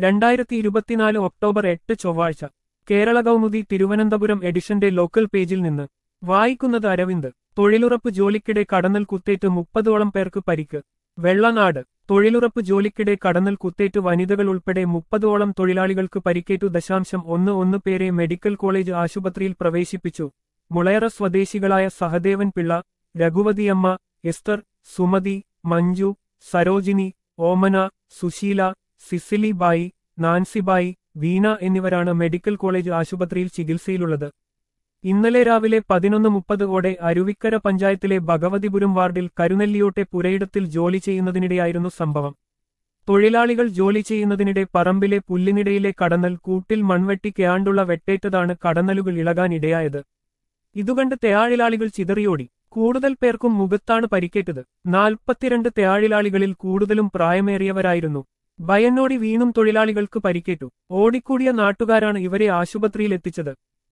രണ്ടായിരത്തി ഇരുപത്തിനാല് ഒക്ടോബർ എട്ട് ചൊവ്വാഴ്ച കേരള കൗമുദി തിരുവനന്തപുരം എഡിഷന്റെ ലോക്കൽ പേജിൽ നിന്ന് വായിക്കുന്നത് അരവിന്ദ് തൊഴിലുറപ്പ് ജോലിക്കിടെ കടന്നൽ കുത്തേറ്റ് മുപ്പതോളം പേർക്ക് പരിക്ക് വെള്ളനാട് തൊഴിലുറപ്പ് ജോലിക്കിടെ കടന്നൽ കുത്തേറ്റ് വനിതകൾ ഉൾപ്പെടെ മുപ്പതോളം തൊഴിലാളികൾക്ക് പരിക്കേറ്റു ദശാംശം ഒന്ന് ഒന്ന് പേരെ മെഡിക്കൽ കോളേജ് ആശുപത്രിയിൽ പ്രവേശിപ്പിച്ചു മുളയറ സ്വദേശികളായ സഹദേവൻ പിള്ള രഘുവതിയമ്മ എസ്തർ സുമതി മഞ്ജു സരോജിനി ഓമന സുശീല സിസിലി ബായി നാൻസിബായി വീണ എന്നിവരാണ് മെഡിക്കൽ കോളേജ് ആശുപത്രിയിൽ ചികിത്സയിലുള്ളത് ഇന്നലെ രാവിലെ പതിനൊന്ന് മുപ്പതോടെ അരുവിക്കര പഞ്ചായത്തിലെ ഭഗവതിപുരം വാർഡിൽ കരുനെല്ലിയോട്ടെ പുരയിടത്തിൽ ജോലി ചെയ്യുന്നതിനിടെയായിരുന്നു സംഭവം തൊഴിലാളികൾ ജോലി ചെയ്യുന്നതിനിടെ പറമ്പിലെ പുല്ലിനിടയിലെ കടന്നൽ കൂട്ടിൽ മൺവെട്ടി കേണ്ടുള്ള വെട്ടേറ്റതാണ് കടന്നലുകൾ ഇളകാൻ ഇടയായത് ഇതുകണ്ട് തെയാഴിലാളികൾ ചിതറിയോടി കൂടുതൽ പേർക്കും മുഖത്താണ് പരിക്കേറ്റത് നാൽപ്പത്തിരണ്ട് തെയാഴിലാളികളിൽ കൂടുതലും പ്രായമേറിയവരായിരുന്നു ഭയന്നോടി വീണും തൊഴിലാളികൾക്ക് പരിക്കേറ്റു ഓടിക്കൂടിയ നാട്ടുകാരാണ് ഇവരെ ആശുപത്രിയിൽ എത്തിച്ചത്